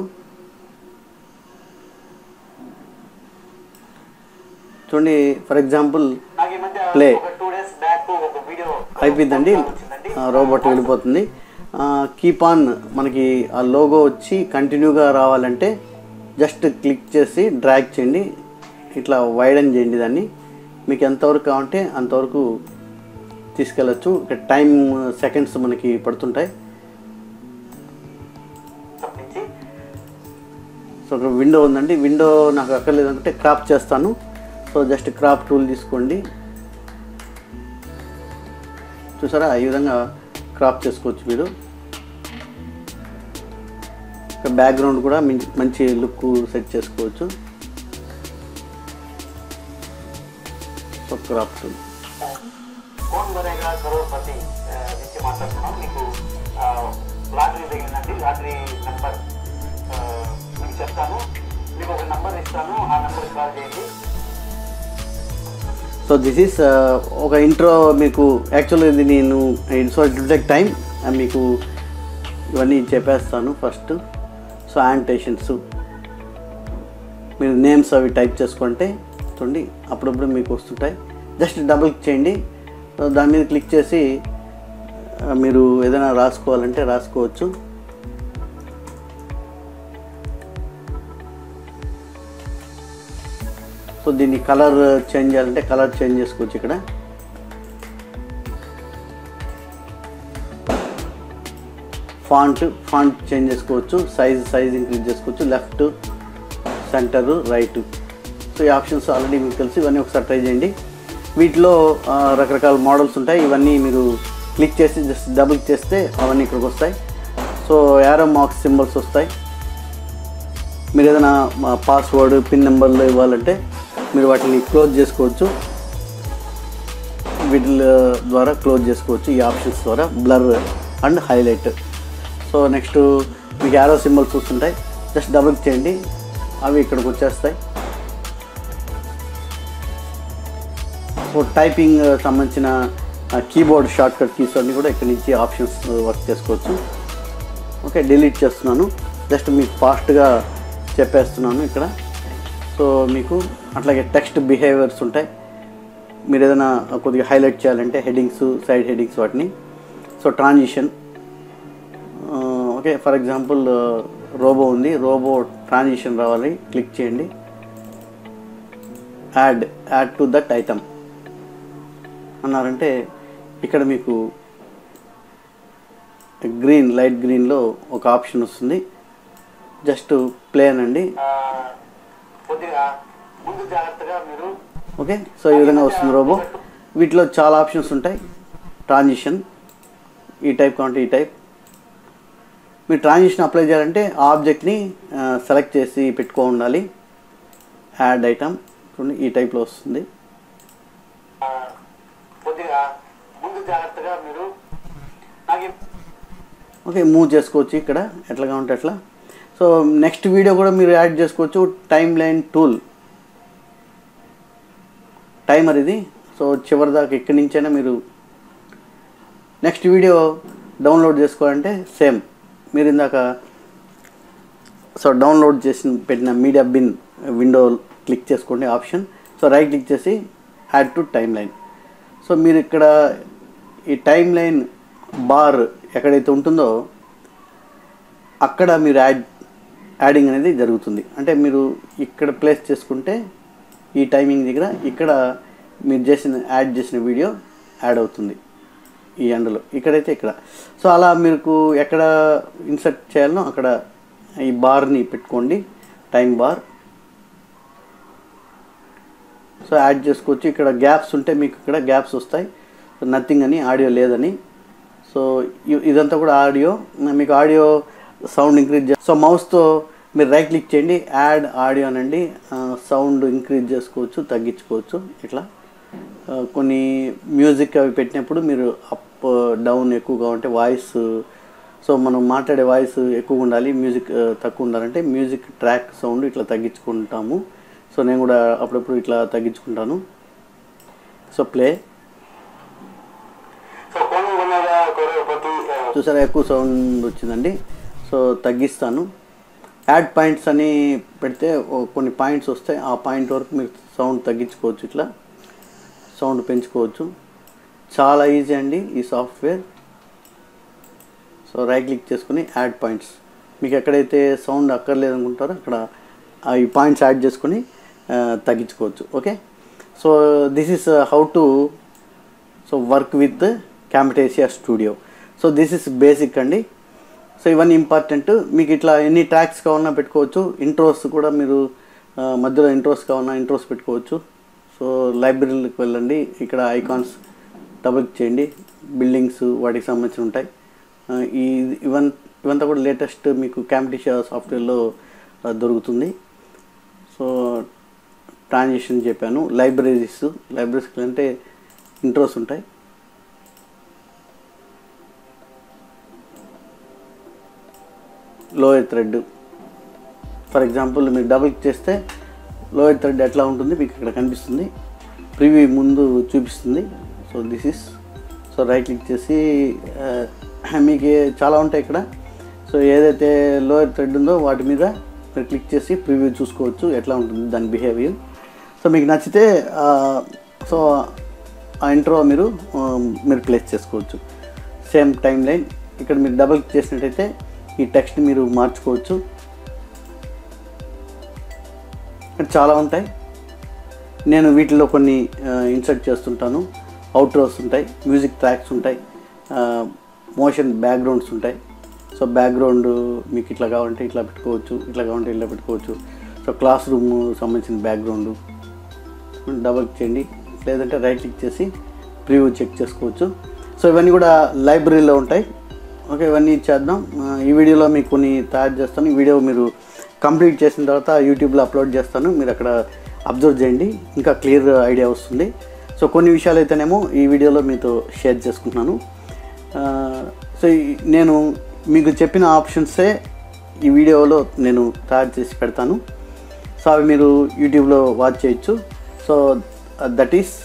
చూడండి ఫర్ ఎగ్జాంపుల్
నాకు ఈ మధ్య
Play.
ఒక టూ డేస్ బ్యాక్ ఒక వీడియో
అయిపోయిందండి
ఫోన్ కాల్ వచ్చిందండి.
రోబోట్ వెళ్ళిపోతుంది కీప్ ఆన్ మనకి ఆ లోగో వచ్చి కంటిన్యూగా రావాలంటే జస్ట్ క్లిక్ చేసి డ్రాగ్ చేయండి ఇట్లా వైడన్ చేయండి దాన్ని మీకు ఎంతవరకు కావాలంటే అంతవరకు తీసుకెళ్ళచ్చు ఇక్కడ టైం సెకండ్స్ మనకి పడుతుంటాయి
వాట్సాప్ నుంచి
సో ఒక విండో ఉందండి విండో నాకు అక్కర్లేదు అంటే క్రాప్ చేస్తాను సో జస్ట్ క్రాప్ టూల్ తీసుకోండి చూసారా ఈ విధంగా క్రాప్ చేసుకోవచ్చు మీరు బ్యాక్గ్రౌండ్ కూడా మంచి మంచి లుక్ సెట్ చేసుకోవచ్చు సో క్రాప్ టూల్
ఫోన్ బరేగా కరోర్పతి ఆ, నుంచి మాట్లాడుతున్నాం మీకు ఆ, లాటరీ తగిలిందండి లాటరీ నెంబర్ ఆ, మీకు చెప్తాను మీకు ఒక నెంబర్ ఇస్తాను ఆ నెంబర్కి కాల్ చేయండి
సో దిస్ ఈస్ ఒక ఇంట్రో మీకు యాక్చువల్గా ఇది నేను సో ఇట్ టేక్ టైం మీకు ఇవన్నీ చెప్పేస్తాను ఫస్ట్ సో యాంటేషన్స్ మీరు నేమ్స్ అవి టైప్ చేసుకుంటే చూడండి అప్పుడప్పుడు మీకు వస్తుంటాయి జస్ట్ డబుల్ క్లిక్ చేయండి సో దాని మీద క్లిక్ చేసి ఆ, మీరు ఏదైనా రాసుకోవాలంటే రాసుకోవచ్చు సో దీన్ని కలర్ చేంజ్ చేయాలంటే కలర్ చేంజ్ చేసుకోవచ్చు ఇక్కడ ఫాంట్ ఫాంట్ చేంజ్ చేసుకోవచ్చు సైజ్ సైజ్ ఇంక్రీజ్ చేసుకోవచ్చు లెఫ్ట్ సెంటర్ రైట్ సో ఈ ఆప్షన్స్ ఆల్రెడీ మీకు తెలుసు ఇవన్నీ ఒకసారి ట్రై చేయండి వీటిలో ఆ, రకరకాల మోడల్స్ ఉంటాయి ఇవన్నీ మీరు క్లిక్ చేసి జస్ట్ డబుల్ చేస్తే అవన్నీ ఇక్కడికి వస్తాయి సో యారో మార్క్స్ సింబల్స్ వస్తాయి మీరు ఏదైనా పాస్వర్డ్ పిన్ నెంబర్లు ఇవ్వాలంటే మీరు వాటిని క్లోజ్ చేసుకోవచ్చు వీటి ద్వారా క్లోజ్ చేసుకోవచ్చు ఈ ఆప్షన్స్ ద్వారా blur and highlight so next మీకు యారో సింబల్స్ వస్తుంటాయి జస్ట్ డబుల్ చేయండి అవి ఇక్కడికి వచ్చేస్తాయి సో టైపింగ్ సంబంధించిన కీబోర్డ్ షార్ట్ కట్ కీస్ అన్నీ కూడా ఇక్కడ నుంచి ఆప్షన్స్ వర్క్ చేసుకోవచ్చు ఓకే డిలీట్ చేస్తున్నాను జస్ట్ మీకు ఫాస్ట్గా చెప్పేస్తున్నాను ఇక్కడ సో మీకు అట్లాగే టెక్స్ట్ బిహేవియర్స్ ఉంటాయి మీరు ఏదైనా కొద్దిగా హైలైట్ చేయాలంటే హెడ్డింగ్స్ సైడ్ హెడ్డింగ్స్ వాటిని so transition okay for example robo ఉంది రోబో ట్రాన్జిషన్ రావాలి క్లిక్ చేయండి add add to that item అన్నారంటే ఇక్కడ మీకు గ్రీన్ లైట్ గ్రీన్లో ఒక ఆప్షన్ వస్తుంది జస్ట్ ప్లే అనండి
ఆ, కొద్దిగా ముందు జాగ్రత్తగా మీరు
ఓకే సో ఈ విధంగా వస్తుంది రోబో వీటిలో చాలా ఆప్షన్స్ ఉంటాయి ట్రాన్జిషన్ ఈ టైప్ కావాలంటే ఈ టైప్ మీరు ట్రాన్జిషన్ అప్లై చేయాలంటే ఆ ఆబ్జెక్ట్ని సెలెక్ట్ చేసి పెట్టుకో ఉండాలి యాడ్ ఐటమ్ చూడండి ఈ టైప్లో వస్తుంది
ఆ, కొద్దిగా ముందు జాగ్రత్తగా మీరు నాకు ఈ-
ఓకే మూవ్ చేసుకోవచ్చు ఇక్కడ ఎట్లా కావాలంటే అట్లా సో నెక్స్ట్ వీడియో కూడా మీరు యాడ్ చేసుకోవచ్చు టైం లైన్ టూల్ టైమర్ ఇది సో చివరి దాకా ఇక్కడి నుంచైనా మీరు నెక్స్ట్ వీడియో డౌన్లోడ్ చేసుకోవాలంటే సేమ్ మీరు ఇందాక సో డౌన్లోడ్ చేసిన పెట్టిన మీడియా బిన్ విండో క్లిక్ చేసుకోండి ఆప్షన్ సో రైట్ క్లిక్ చేసి add to timeline so మీరు ఇక్కడ ఈ టైం లైన్ బార్ ఎక్కడైతే ఉంటుందో అక్కడ మీరు యాడ్ యాడింగ్ అనేది జరుగుతుంది అంటే మీరు ఇక్కడ ప్లేస్ చేసుకుంటే ఈ టైమింగ్ దగ్గర ఇక్కడ మీరు చేసిన యాడ్ చేసిన వీడియో యాడ్ అవుతుంది ఈ ఎండలో ఇక్కడైతే ఇక్కడ సో అలా మీకు ఎక్కడ ఇన్సర్ట్ చేయాలనో అక్కడ ఈ బార్ని పెట్టుకోండి టైం బార్ సో యాడ్ చేసుకోవచ్చు ఇక్కడ గ్యాప్స్ ఉంటే మీకు ఇక్కడ గ్యాప్స్ వస్తాయి నథింగ్ అని ఆడియో లేదని సో ఇ- ఇదంతా కూడా ఆడియో మీకు ఆడియో సౌండ్ ఇంక్రీజ్ సో మౌస్తో మీరు రైట్ క్లిక్ చేయండి యాడ్ ఆడియో అనండి సౌండ్ ఇంక్రీజ్ చేసుకోవచ్చు తగ్గించుకోవచ్చు ఇట్లా ఆ, కొన్ని మ్యూజిక్ అవి పెట్టినప్పుడు మీరు అప్ డౌన్ ఎక్కువగా ఉంటే వాయిస్ సో మనం మాట్లాడే వాయిస్ ఎక్కువగా ఉండాలి మ్యూజిక్ ఆ, తక్కువ ఉండాలంటే మ్యూజిక్ ట్రాక్ సౌండ్ ఇట్లా తగ్గించుకుంటాము సో నేను కూడా అప్పుడప్పుడు ఇట్లా తగ్గించుకుంటాను సో ప్లే
సో కోణం కొన్నగా కొద్ది
చూసారా ఎక్కువ సౌండ్ వచ్చిందండి సో తగ్గిస్తాను యాడ్ పాయింట్స్ అని పెడితే ఓ కొన్ని పాయింట్స్ వస్తాయి ఆ పాయింట్ వరకు మీరు సౌండ్ తగ్గించుకోవచ్చు ఇట్లా సౌండ్ పెంచుకోవచ్చు చాలా ఈజీ అండి ఈ సాఫ్ట్వేర్ సో రైట్ క్లిక్ చేసుకుని యాడ్ పాయింట్స్ మీకు ఎక్కడైతే సౌండ్ అక్కర్లేదు అనుకుంటారో అక్కడ ఆ ఈ పాయింట్స్ యాడ్ చేసుకొని ఆ, తగ్గించుకోవచ్చు okay so this is how to so work with Camtasia studio so this is basic అండి సో ఇవన్నీ ఇంపార్టెంట్ మీకు ఇట్లా ఎన్ని ట్రాక్స్ కావాలన్నా పెట్టుకోవచ్చు ఇంట్రోస్ కూడా మీరు ఆ, మధ్యలో ఇంట్రోస్ కావాలన్నా ఇంట్రోస్ పెట్టుకోవచ్చు సో లైబ్రరీలకు వెళ్ళండి ఇక్కడ ఐకాన్స్ డబుల్ క్లిక్ చేయండి బిల్డింగ్స్ వాటికి సంబంధించి ఉంటాయి ఆ, ఈ ఇవన్ ఇవంతా కూడా లేటెస్ట్ మీకు క్యాంపిటేషియా సాఫ్ట్వేర్లో ఆ, దొరుకుతుంది సో ట్రాన్సిషన్ చెప్పాను లైబ్రరీస్ లైబ్రరీస్కి అంటే ఇంట్రోస్ ఉంటాయి లోయర్ థ్రెడ్ ఫర్ ఎగ్జాంపుల్ మీరు డబుల్ క్లిక్ చేస్తే లోయర్ థ్రెడ్ ఎట్లా ఉంటుంది మీకు ఇక్కడ కనిపిస్తుంది ప్రివ్యూ ముందు చూపిస్తుంది so this is so right click చేసి ఆ, మీకు ఏ- చాలా ఉంటాయి ఇక్కడ సో ఏదైతే లోయర్ థ్రెడ్ ఉందో వాటి మీద మీరు క్లిక్ చేసి ప్రివ్యూ చూసుకోవచ్చు ఎట్లా ఉంటుంది దాని బిహేవియర్ సో మీకు నచ్చితే ఆ, సో ఆ ఇంట్రో మీరు ఆ, మీరు ప్లేస్ చేసుకోవచ్చు సేమ్ టైం లైన్ ఇక్కడ మీరు డబుల్ క్లిక్ చేసినట్టయితే ఈ టెక్స్ట్ మీరు మార్చుకోవచ్చు ఇక్కడ చాలా ఉంటాయి నేను వీటిలో కొన్ని ఇన్సర్ట్ చేస్తుంటాను అవుట్రోస్ ఉంటాయి మ్యూజిక్ ట్రాక్స్ ఉంటాయి మోషన్ బ్యాక్గ్రౌండ్స్ ఉంటాయి సో బ్యాక్గ్రౌండ్ మీకు ఇట్లా కావాలంటే ఇట్లా పెట్టుకోవచ్చు ఇట్లా కావాలంటే ఇట్లా పెట్టుకోవచ్చు సో క్లాస్ రూమ్ సంబంధించిన బ్యాక్గ్రౌండ్ డబల్ క్లిక్ చేయండి లేదంటే రైట్ క్లిక్ చేసి ప్రివ్యూ చెక్ చేసుకోవచ్చు సో ఇవన్నీ కూడా లైబ్రరీలో ఉంటాయి ఓకే ఇవన్నీ చేద్దాం ఆ, ఈ వీడియోలో మీకు కొన్ని తయారు చేస్తాను ఈ వీడియో మీరు కంప్లీట్ చేసిన తర్వాత యూట్యూబ్లో అప్లోడ్ చేస్తాను మీరు అక్కడ అబ్జర్వ్ చేయండి ఇంకా క్లియర్ ఐడియా వస్తుంది సో కొన్ని విషయాలు అయితేనేమో ఈ వీడియోలో మీతో షేర్ చేసుకుంటున్నాను ఆ, సో ఈ- నేను మీకు చెప్పిన ఆప్షన్సే ఈ వీడియోలో నేను తయారు చేసి పెడతాను సో అవి మీరు యూట్యూబ్లో వాచ్ చేయొచ్చు so that is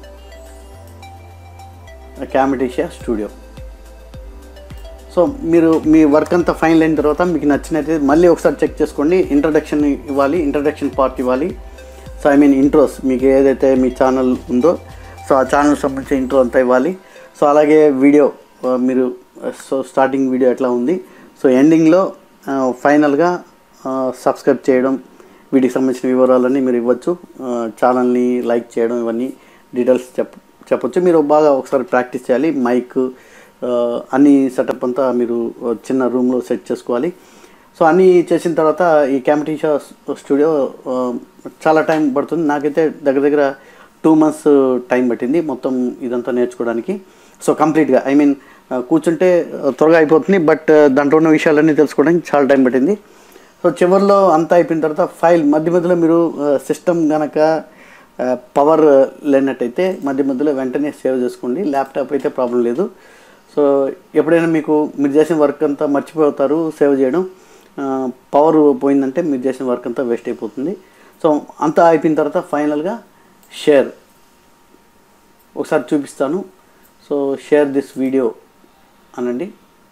Camtasia studio so మీరు మీ వర్క్ అంతా ఫైనల్ అయిన తర్వాత మీకు నచ్చినట్లయితే మళ్ళీ ఒకసారి చెక్ చేసుకోండి ఇంట్రడక్షన్ ఇవ్వాలి ఇంట్రడక్షన్ పార్ట్ ఇవ్వాలి సో ఐ మీన్ ఇంట్రోస్ మీకు ఏదైతే మీ ఛానల్ ఉందో సో ఆ ఛానల్ సంబంధించిన ఇంట్రో అంతా ఇవ్వాలి సో అలాగే వీడియో ఆ, మీరు సో స్టార్టింగ్ వీడియో ఎట్లా ఉంది సో ఎండింగ్లో ఫైనల్గా సబ్స్క్రైబ్ చేయడం వీటికి సంబంధించిన వివరాలన్నీ మీరు ఇవ్వచ్చు ఛానల్ని లైక్ చేయడం ఇవన్నీ డీటెయిల్స్ చెప్ప చెప్పొచ్చు మీరు బాగా ఒకసారి ప్రాక్టీస్ చేయాలి మైక్ ఆ, అన్ని సెటప్ అంతా మీరు చిన్న రూమ్లో సెట్ చేసుకోవాలి సో అన్నీ చేసిన తర్వాత ఈ క్యామిటీషా స్టూడియో ఆ, చాలా టైం పడుతుంది నాకైతే దగ్గర దగ్గర టూ మంత్స్ టైం పట్టింది మొత్తం ఇదంతా నేర్చుకోవడానికి సో కంప్లీట్గా ఐ మీన్ కూర్చుంటే ఆ, త్వరగా అయిపోతుంది బట్ దాంట్లో ఉన్న విషయాలన్నీ తెలుసుకోవడానికి చాలా టైం పట్టింది సో చివరిలో అంతా అయిపోయిన తర్వాత ఫైల్ మధ్య మధ్యలో మీరు సిస్టమ్ కనుక పవర్ లేనట్టయితే మధ్య మధ్యలో వెంటనే సేవ్ చేసుకోండి ల్యాప్టాప్ అయితే ప్రాబ్లం లేదు సో ఎప్పుడైనా మీకు మీరు చేసిన వర్క్ అంతా మర్చిపోతారు సేవ్ చేయడం పవర్ పోయిందంటే మీరు చేసిన వర్క్ అంతా వేస్ట్ అయిపోతుంది సో అంతా అయిపోయిన తర్వాత ఫైనల్గా షేర్ ఒకసారి చూపిస్తాను సో షేర్ దిస్ వీడియో అనండి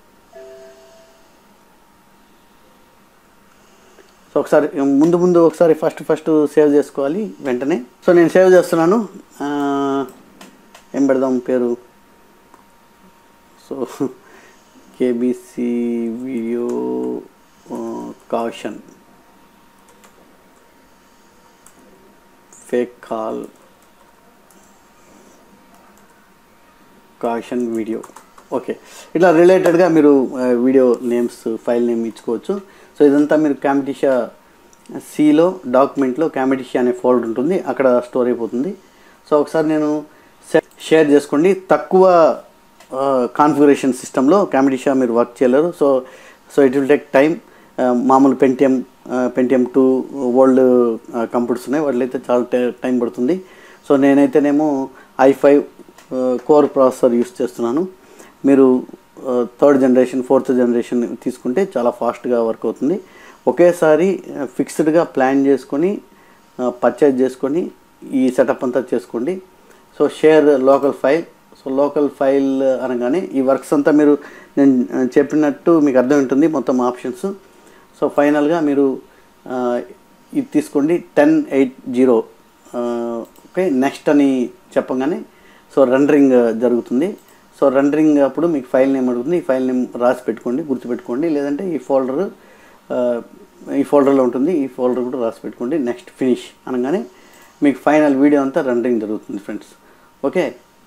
సో ఒకసారి ముందు ముందు ఒకసారి ఫస్ట్ ఫస్ట్ సేవ్ చేసుకోవాలి వెంటనే సో నేను సేవ్ చేస్తున్నాను ఆ, ఏం పెడదాం పేరు so KBC video caution fake call caution video okay ఇట్లా రిలేటెడ్గా మీరు ఆ, వీడియో నేమ్స్ ఫైల్ నేమ్ ఇచ్చుకోవచ్చు సో ఇదంతా మీరు క్యామిటిషా సిలో డాక్యుమెంట్లో క్యామిటిషా అనే ఫోల్డర్ ఉంటుంది అక్కడ స్టోర్ అయిపోతుంది సో ఒకసారి నేను షే- షేర్ చేసుకోండి తక్కువ కాన్ఫిగరేషన్ సిస్టంలో క్యామిటిషా మీరు వర్క్ చేయలేరు so so it will take time మామూలు Pentium Pentium two old computers ఉన్నాయి వాటిలో అయితే చాలా టై- టైం పడుతుంది సో నేనైతేనేమో I five core processor use చేస్తున్నాను మీరు థర్డ్ జనరేషన్ ఫోర్త్ జనరేషన్ తీసుకుంటే చాలా ఫాస్ట్గా వర్క్ అవుతుంది ఒకేసారి ఫిక్స్డ్గా ప్లాన్ చేసుకొని పర్చేజ్ చేసుకొని ఈ సెటప్ అంతా చేసుకోండి so share local file so local file అనగానే ఈ వర్క్స్ అంతా మీరు నేను ఆ, చెప్పినట్టు మీకు అర్థం ఉంటుంది మొత్తం ఆప్షన్స్ సో ఫైనల్గా మీరు ఆ, ఇది తీసుకోండి ten eight zero okay next అని చెప్పగానే సో రెండరింగ్ జరుగుతుంది సో రెండరింగ్ అప్పుడు మీకు ఫైల్ నేమ్ అడుగుతుంది ఈ ఫైల్ నేమ్ రాసి పెట్టుకోండి గుర్తుపెట్టుకోండి లేదంటే ఈ ఫోల్డర్ ఈ ఫోల్డర్లో ఉంటుంది ఈ ఫోల్డర్ కూడా రాసి పెట్టుకోండి నెక్స్ట్ ఫినిష్ అనగానే మీకు ఫైనల్ వీడియో అంతా రెండరింగ్ జరుగుతుంది ఫ్రెండ్స్ ఓకే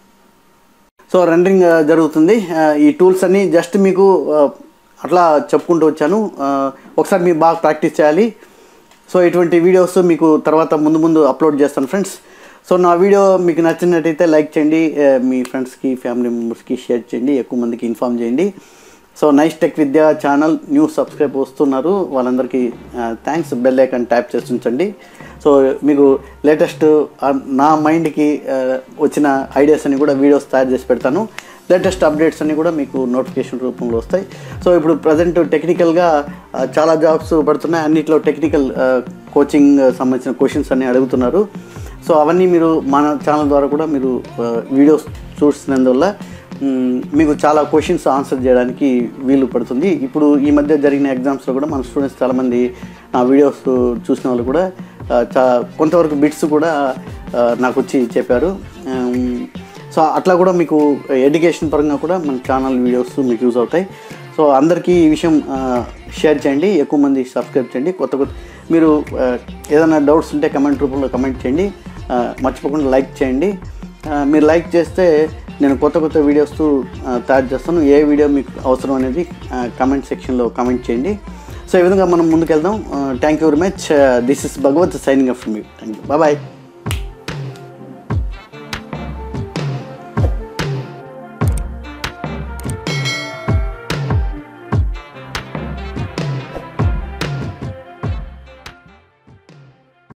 సో రెండరింగ్ జరుగుతుంది ఆ, ఈ టూల్స్ అన్నీ జస్ట్ మీకు ఆ, అట్లా చెప్పుకుంటూ వచ్చాను ఆ, ఒకసారి మీరు బాగా ప్రాక్టీస్ చేయాలి సో ఇటువంటి వీడియోస్ మీకు తర్వాత ముందు ముందు అప్లోడ్ చేస్తాను ఫ్రెండ్స్ సో నా వీడియో మీకు నచ్చినట్టయితే లైక్ చేయండి ఆ, మీ ఫ్రెండ్స్కి ఫ్యామిలీ మెంబర్స్కి షేర్ చేయండి ఎక్కువ మందికి ఇన్ఫామ్ చేయండి so nice tech Vidya channel new subscribe వస్తున్నారు వాళ్ళందరికీ థ్యాంక్స్ బెల్ ఐకాన్ ట్యాప్ చేసి ఉంచండి సో మీకు లేటెస్ట్ నా మైండ్కి వచ్చిన ఐడియాస్ అన్ని కూడా వీడియోస్ తయారు చేసి పెడతాను లేటెస్ట్ అప్డేట్స్ అన్ని కూడా మీకు నోటిఫికేషన్ రూపంలో వస్తాయి సో ఇప్పుడు ప్రజెంట్ టెక్నికల్గా చాలా జాబ్స్ పడుతున్నాయి అన్నిట్లో టెక్నికల్ కోచింగ్ సంబంధించిన క్వశ్చన్స్ అన్ని అడుగుతున్నారు సో అవన్నీ మీరు మన ఛానల్ ద్వారా కూడా మీరు వీడియోస్ చూస్తున్నందువల్ల మ్, మీకు చాలా క్వశ్చన్స్ ఆన్సర్ చేయడానికి వీలు పడుతుంది ఇప్పుడు ఈ మధ్య జరిగిన ఎగ్జామ్స్లో కూడా మన స్టూడెంట్స్ చాలామంది నా వీడియోస్ చూసిన వాళ్ళు కూడా ఆ, చా కొంతవరకు బిట్స్ కూడా ఆ, నాకు వచ్చి చెప్పారు ఉమ్, సో అట్లా కూడా మీకు ఎడ్యుకేషన్ పరంగా కూడా మన ఛానల్ వీడియోస్ మీకు యూజ్ అవుతాయి సో అందరికీ ఈ విషయం ఆ, షేర్ చేయండి ఎక్కువ మంది సబ్స్క్రైబ్ చేయండి కొత్త కొత్త మీరు ఆ, ఏదైనా డౌట్స్ ఉంటే కమెంట్ రూపంలో కమెంట్ చేయండి ఆ, మర్చిపోకుండా లైక్ చేయండి ఆ, మీరు లైక్ చేస్తే నేను కొత్త కొత్త వీడియోస్ ఆ, తయారు చేస్తాను ఏ వీడియో మీకు అవసరం అనేది కమెంట్ సెక్షన్లో కమెంట్ చేయండి సో ఈ విధంగా మనం ముందుకెళ్దాం thank you very much this is Bhagavat signing off మీ థ్యాంక్ యూ బాయ్